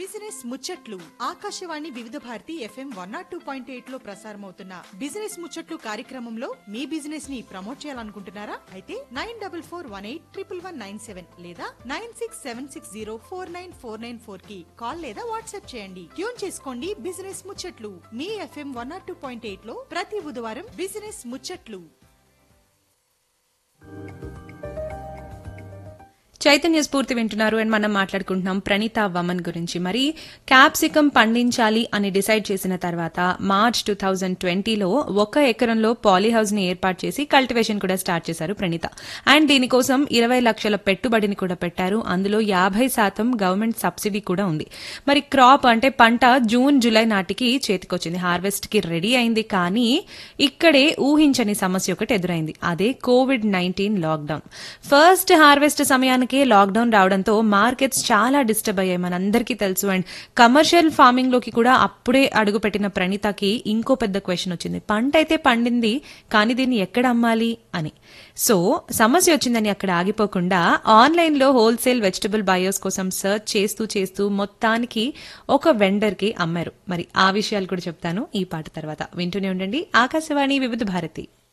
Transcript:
business ముచ్చట్లు Akashvani Vividh Bharati FM one not two point eight లో ప్రసారమవుతున్న బిజినెస్ ముచ్చట్లు కార్యక్రమంలో మీ బిజినెస్ ని ప్రమోట్ చేయాలనుకుంటున్నారా అయితే nine double four one eight triple one nine seven లేదా nine six seven six zero four nine four nine four కి కాల్ లేదా వాట్సాప్ చేయండి ట్యూన్ చేసుకోండి బిజినెస్ ముచ్చట్లు మీ FM one not two point eight లో ప్రతి బుధవారం బిజినెస్ ముచ్చట్లు చైతన్య స్ఫూర్తి వింటున్నారు అండ్ మనం మాట్లాడుకుంటున్నాం ప్రణీత వమన్ గురించి మరి క్యాప్సికం పండించాలి అని డిసైడ్ చేసిన తర్వాత మార్చ్ టూ థౌజండ్ ట్వంటీలో ఒక ఎకరంలో పాలీ హౌస్ ని ఏర్పాటు చేసి కల్టివేషన్ కూడా స్టార్ట్ చేశారు ప్రణీత అండ్ దీనికోసం ఇరవై లక్షల పెట్టుబడిని కూడా పెట్టారు అందులో యాభై శాతం గవర్నమెంట్ సబ్సిడీ కూడా ఉంది మరి క్రాప్ అంటే పంట జూన్ జూలై నాటికి చేతికొచ్చింది హార్వెస్ట్ కి రెడీ అయింది కానీ ఇక్కడే ఊహించని సమస్య ఒకటి ఎదురైంది అదే COVID nineteen lockdown first harvest సమయానికే లాక్డౌన్ రావడంతో మార్కెట్స్ చాలా డిస్టర్బ్ అయ్యాయి మనందరికీ తెలుసు అండ్ కమర్షియల్ ఫార్మింగ్ లోకి కూడా అప్పుడే అడుగుపెట్టిన ప్రణీతకి ఇంకో పెద్ద క్వశ్చన్ వచ్చింది పంట అయితే పండింది కానీ దీన్ని ఎక్కడ అమ్మాలి అని సో సమస్య వచ్చిందని అక్కడ ఆగిపోకుండా ఆన్లైన్ లో హోల్సేల్ వెజిటబుల్ బయోస్ కోసం సర్చ్ చేస్తూ చేస్తూ మొత్తానికి ఒక వెండర్ కి అమ్మారు మరి ఆ విషయాలు కూడా చెప్తాను ఈ పాట తర్వాత వింటూనే ఉండండి ఆకాశవాణి వివిధ భారతి